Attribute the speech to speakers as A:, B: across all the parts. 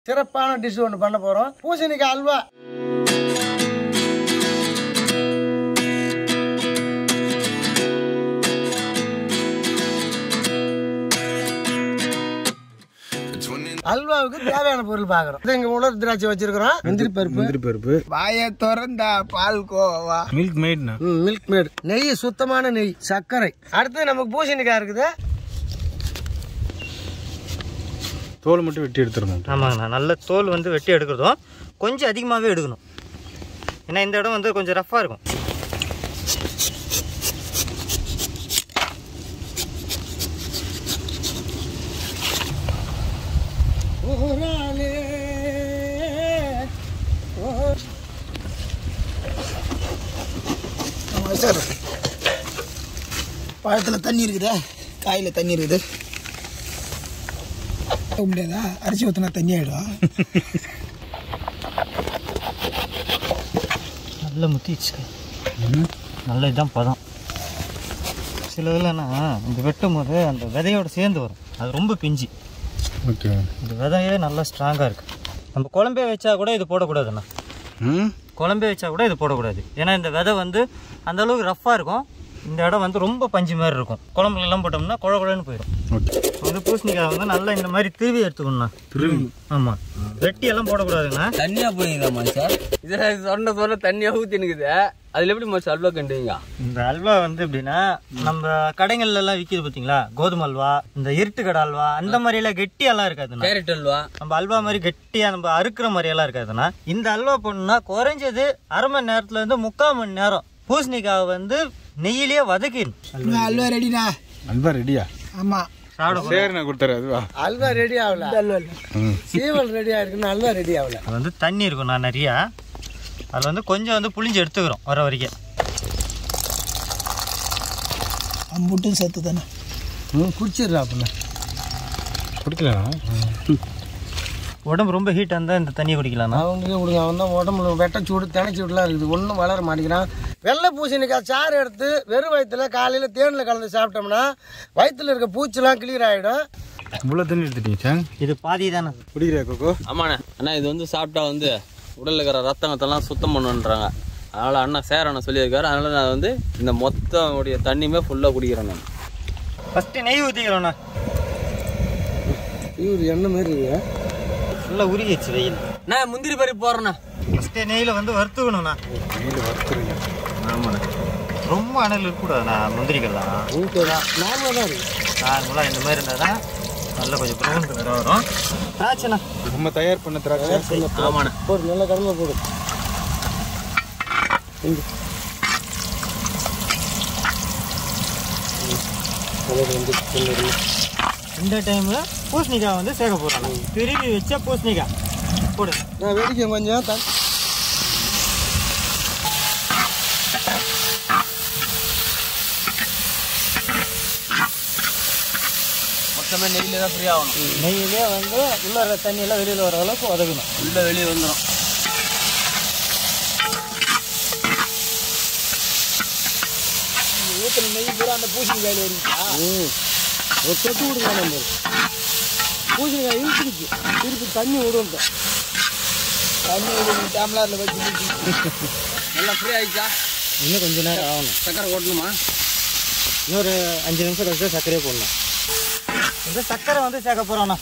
A: சிறப்பான டிஷ் ஒன்று பண்ண போகிறோம் பூசணிக்காய் அல்வா அல்வாவுக்கு தேவையான பொருள் பார்க்குறோம் இது எங்கள் உலர் திராட்சை வச்சிருக்கிறோம் முந்திரி பருப்பு
B: முந்திரி பருப்பு
C: வாய திறந்தா பால் கோவா
B: மில்க் மேட்னா
A: மில்க் மேட் நெய் சுத்தமான நெய் சர்க்கரை அடுத்து நமக்கு பூசணிக்காய் இருக்குது
B: தோல் மட்டும் வெட்டி எடுத்துடணும்
D: ஆமாங்கண்ணா நல்ல தோல் வந்து வெட்டி எடுக்கிறதும் கொஞ்சம் அதிகமாகவே எடுக்கணும் ஏன்னா இந்த இடம் வந்து கொஞ்சம் ரஃப்பாக இருக்கும்
C: சார் பழத்தில் தண்ணி இருக்குதா காயில் தண்ணி இருக்குது போக முடியாதா அரிசி ஊற்றினா தண்ணி ஆகிடும்
D: நல்ல முத்திச்சு நல்ல இதுதான் பதம் சில இதுலன்னா இந்த வெட்டும் போது அந்த விதையோட சேர்ந்து வரும் அது ரொம்ப பிஞ்சு
B: ஓகே
D: இந்த விதையே நல்லா ஸ்ட்ராங்காக இருக்குது நம்ம குழம்பே வச்சா கூட இது போடக்கூடாதுண்ணா
B: ம்
D: குழம்பே வச்சா கூட இது போடக்கூடாது ஏன்னா இந்த விதை வந்து அந்த அளவுக்கு ரஃப்பாக இருக்கும் இந்த இடம் வந்து ரொம்ப பஞ்சு மாதிரி இருக்கும் குழம்புல எல்லாம் போட்டோம்னா குழ குழன்னு போயிடும்
B: ஓகே
D: வந்து பூசணிக்காய் வந்து நல்லா இந்த மாதிரி திருவி எடுத்துக்கணும்ண்ணா
B: திரும்பி
D: ஆமாம் வெட்டி எல்லாம் போடக்கூடாதுங்கண்ணா
E: தண்ணியா போயிருந்தா சார் இதுல சொன்ன சொல்ல தண்ணியா ஊத்தி நிக்குது அதுல எப்படி மச்சான் அல்வா கண்டுவீங்க
D: இந்த அல்வா வந்து எப்படின்னா நம்ம கடைகள்ல எல்லாம் விற்கிது பார்த்தீங்களா கோதுமை அல்வா இந்த இருட்டு கடை அல்வா அந்த மாதிரி எல்லாம் கெட்டியெல்லாம் இருக்காதுண்ணா
E: கேரட் அல்வா
D: நம்ம அல்வா மாதிரி கெட்டியா நம்ம அறுக்கிற மாதிரி எல்லாம் இருக்காதுண்ணா இந்த அல்வா பண்ணா குறைஞ்சது அரை மணி நேரத்துல இருந்து முக்கால் மணி நேரம் பூசணிக்காவை வந்து நெய்யிலேயே வதக்கிடணும்
C: அல்வா ரெடிடா
B: அல்வா ரெடியா
C: ஆமாம்
D: சாப்பிட
B: சரி நான் கொடுத்துறேன் அதுவா
A: அல்வா ரெடி ஆகல
C: அல்வா இல்லை
B: ம்
A: சீவல் ரெடி ஆயிருக்குன்னு அல்வா ரெடி ஆகல
D: அது வந்து தண்ணி இருக்கும் நான் நிறையா அது வந்து கொஞ்சம் வந்து புளிஞ்சு எடுத்துக்கிறோம் வர வரைக்கும்
C: அம்புட்டும் சத்து தானே
A: ம் குடிச்சிடுறா அப்படின்னா
B: குடிக்கலாம்
D: உடம்பு ரொம்ப ஹீட்டாக இருந்தால் இந்த தண்ணியை குடிக்கலாம்ண்ணா
A: அவங்களே விடுங்க அவன் தான் உடம்புல வெட்ட சூடு தினை சூடுலாம் இருக்குது ஒன்றும் வளர மாட்டேங்கிறான் வெள்ளை பூசணிக்காய் சாறு எடுத்து வெறும் வயிற்றுல காலையில் தேனில் கலந்து சாப்பிட்டோம்னா வயிற்றுல இருக்க பூச்சிலாம் கிளியர் ஆகிடும்
B: இவ்வளோ தண்ணி எடுத்துட்டீங்க சாங்
D: இது பாதி தானே
B: குடிக்கிறியா கோகோ
E: ஆமாண்ணே அண்ணா இது வந்து சாப்பிட்டா வந்து உடல்ல இருக்கிற ரத்தங்கத்தெல்லாம் சுத்தம் பண்ணுன்றாங்க அதனால அண்ணா சேர் அண்ணா சொல்லியிருக்காரு அதனால நான் வந்து இந்த மொத்த உடைய தண்ணியுமே ஃபுல்லாக குடிக்கிறேன் நான்
D: ஃபஸ்ட்டு நெய் ஊற்றிக்கிறோண்ணா
A: இவர் என்ன மாதிரி இருக்கு
D: ஃபுல்லாக உருகிச்சு வெயில்
E: நான் முந்திரி பருப்பு போடுறேண்ணா
D: ஃபஸ்ட்டு நெய்யில் வந்து வறுத்துக்கணுண்ணா
B: நீல வறுத்துருங்க
D: ஆமாண்ணா ரொம்ப அனல் இருக்கக்கூடாதுண்ணா முந்திரிக்கெல்லாம்
A: ஓகே தான் நார்மலாக தான் இருக்கு
D: நார்மலாக இந்த மாதிரி இருந்தால் தான் நல்லா கொஞ்சம் ப்ரௌன் கலர் வரும் திராட்சைண்ணா
B: நம்ம தயார் பண்ண திராட்சை
E: ஆமாண்ணே
A: போடு நல்ல கடமை போடு
D: இந்த டைமில் பூசணிக்காய் வந்து சேர்க்க போகிறோம் திருவி வச்ச பூசணிக்காய் போடு
A: நான் வெடிக்க கொஞ்சம் த-
E: மொத்தமே நெய்யில் தான் ஃப்ரீ ஆகணும்
D: நெய்யிலே வந்து உள்ள தண்ணியெல்லாம் வெளியில் வர அளவுக்கு உதவணும்
E: உள்ள வெளியே வந்துடும்
C: ஊற்றுல நெய் பூரா அந்த பூசணி காயில் வருங்களா
A: ம் ஒரு தொட்டு விடுங்க நம்ம பூசணிக்காய் இழுத்துக்குச்சு திருப்பி தண்ணி விடுவோம்
C: தண்ணி டம்ளரில் வச்சு
E: நல்லா ஃப்ரீ ஆயிடுச்சா
D: இன்னும் கொஞ்ச நேரம் ஆகணும்
E: சக்கரை ஓட்டணுமா
D: இன்னொரு அஞ்சு நிமிஷம் கழிச்சு சர்க்கரையே போடணும் இந்த சர்க்கரை வந்து சேர்க்க போகிறோண்ணா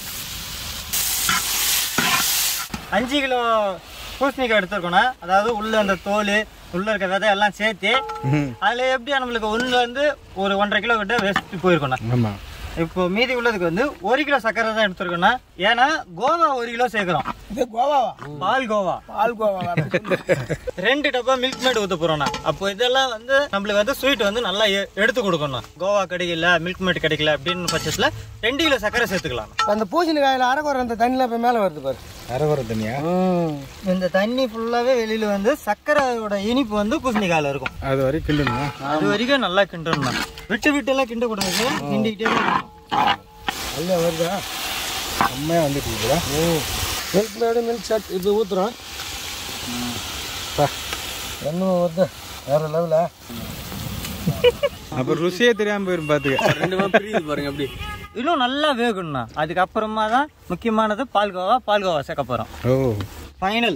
D: அஞ்சு கிலோ பூசணிக்காய் எடுத்துருக்கோண்ணா அதாவது உள்ள அந்த தோல் உள்ள இருக்க விதை எல்லாம் சேர்த்து அதில் எப்படியா நம்மளுக்கு ஒன்றுல இருந்து ஒரு ஒன்றரை கிலோ கிட்ட வேஸ்ட் போயிருக்கோண்ணா
B: ஆமாம்
D: இப்போ மீதி உள்ளதுக்கு வந்து ஒரு கிலோ சர்க்கரை தான் எடுத்துருக்கோண்ணா ஏன்னா கோவா ஒரு கிலோ சேர்க்குறோம்
C: இது கோவாவா
D: பால் கோவா
C: பால் கோவா
D: ரெண்டு டப்பா மில்க் மேட் ஊற்ற போறோம்ண்ணா அப்போ இதெல்லாம் வந்து நம்மளுக்கு வந்து ஸ்வீட் வந்து நல்லா எ- எடுத்து கொடுக்கணும் கோவா கிடைக்கல மில்க் மேட் கிடைக்கல அப்படின்னு பட்சத்தில் ரெண்டு கிலோ சர்க்கரை சேர்த்துக்கலாம்
A: அந்த பூசணிக்காயில் அரைக்குறை அந்த தண்ணியில் இப்போ மேலே வருது பாரு
B: அரை வர தண்ணியா
A: ம்
D: இந்த தண்ணி ஃபுல்லாகவே வெளியில் வந்து சர்க்கரையோட இனிப்பு வந்து பூசணிக்காயில் இருக்கும்
B: அது வரைக்கும் கிண்டணுமா
D: அது வரைக்கும் நல்லா கிண்டணும் விட்டு விட்டு எல்லாம் கிண்டக்கூடாது கிண்டிக்கிட்டே இருக்கணும்.
A: அல்ல வருதா
B: செம்மையாக வந்துட்டு இருக்குதா
A: மில்க் மேடு மில்க் ஷர்ட் இப்போ ஊற்றுறோம் என்ன வருது வேற லெவலா
B: அப்போ ருசியே தெரியாமல் போயிரும் பார்த்துக்க
E: ரெண்டு பேரும் பிரியுது பாருங்க எப்படி
D: இன்னும் நல்லா வேகணும்ண்ணா அதுக்கப்புறமா தான் முக்கியமானது பால்கோவா பால்கோவா சேர்க்க போகிறோம்
B: ஓ
D: ஃபைனல்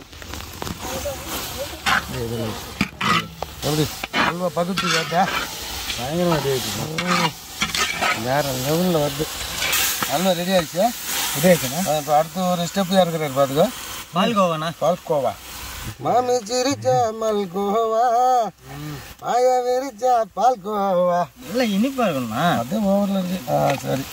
A: எப்படி அல்வா பகுத்து கேட்டா
B: பயங்கரமாக ரெடி ஆயிடுச்சு
A: வேற லெவலில் வருது அல்வா ரெடி ஆயிடுச்சு
B: ரெடி ஆயிடுச்சுண்ணா
A: இப்போ அடுத்து ஒரு ஸ்டெப் இறக்குறாரு பார்த்துக்கோ
D: பால்கோவாண்ணா
A: பால்கோவா மாமி சிரிச்சா மல்கோவா மாய விரிச்சா பால்கோவா
D: நல்லா இனிப்பாக இருக்கணும்ண்ணா
A: அது ஓவரில் இருக்கு ஆ சரி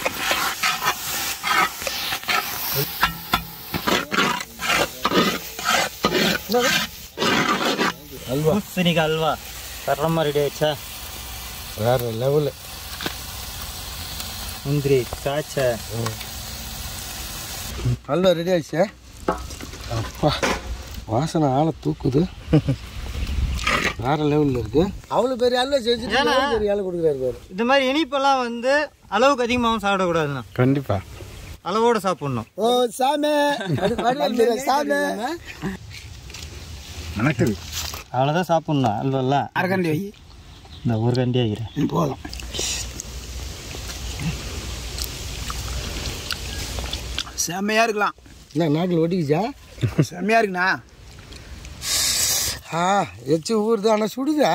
A: அல்வா
D: பூசணிக்காய் அல்வா தரமாக ரெடி ஆயிடுச்சா
A: வேற லெவலு
D: முந்திரி திராட்சை
A: அல்வா ரெடி ஆயிடுச்சு அப்பா வாசனை ஆளை தூக்குது வேற லெவலில் இருக்கு அவ்வளோ பெரிய அல்வா செஞ்சுட்டு எவ்வளவு பெரிய ஆளு கொடுக்குறாரு பாரு
D: இது மாதிரி இனிப்பெல்லாம் வந்து அளவுக்கு அதிகமாகவும் சாப்பிடக்கூடாதுண்ணா
B: கண்டிப்பாக
D: அளவோடு சாப்பிடணும்
C: ஓ சாமி சாமி
B: மணக்குது
D: அவ்வளோதான் சாப்பிட்ணும் அல்வெல்லாம்
C: அரகண்டி வை
D: இந்த ஒரு கண்டி ஆகிறேன்
C: போதும் செம்மையா இருக்கலாம்
A: என்ன நாட்டில் ஒட்டிக்கிச்சா
C: செம்மையா இருக்குண்ணா
A: ஆ எச்சு ஊறுது ஆனால் சுடுதா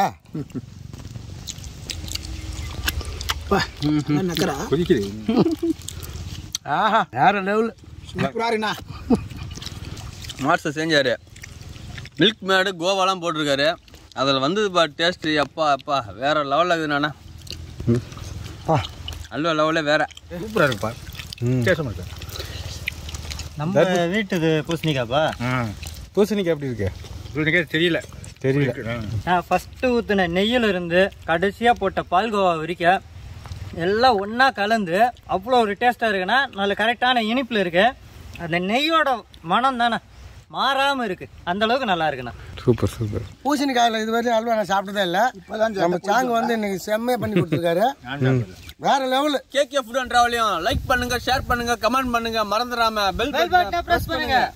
C: பா, நக்கரா
B: கொதிக்குது
A: ஆஹா வேற லெவலு
C: சூப்பரா இருக்குண்ணா
E: மார்ஸை செஞ்சார் மில்க் மேடு கோவாலாம் போட்டிருக்காரு அதில் வந்தது பா டேஸ்ட்டு அப்பா அப்பா வேற லெவலில் இருக்குதுண்ணா
A: ஆ
E: அல்வா லெவலே வேற
B: சூப்பராக இருக்குப்பா வித்தியாசமாக இருக்கு
D: நம்ம வீட்டுது பூசணிக்காப்பா
B: ஆ பூசணிக்காய் எப்படி இருக்கு பூசணிக்காய் தெரியல தெரியல
D: நான் ஃபஸ்ட்டு ஊற்றின நெய்யில் இருந்து கடைசியாக போட்ட பால்கோவா வரைக்கும் எல்லாம் ஒன்றா கலந்து அவ்வளோ ஒரு டேஸ்ட்டாக இருக்குன்னா நல்ல கரெக்டான இனிப்பில் இருக்கு அந்த நெய்யோட மனம் தானே மாறாமல் இருக்குது அந்த அளவுக்கு நல்லா இருக்குண்ணா
B: சூப்பர் சூப்பர்
A: பூசணிக்காயில் இது வரையும் அல்வா நான் சாப்பிட்டதே இல்லை நம்ம சாங் வந்து இன்னைக்கு செம்மையாக பண்ணி கொடுத்துருக்காரு வேற லெவலு
E: கேகே ஃபுட் அண்ட் ட்ராவலையும் லைக் பண்ணுங்க ஷேர் பண்ணுங்க கமெண்ட் பண்ணுங்க மறந்துடாம பெல்
D: ப்ரெஸ் பண்ணுங்க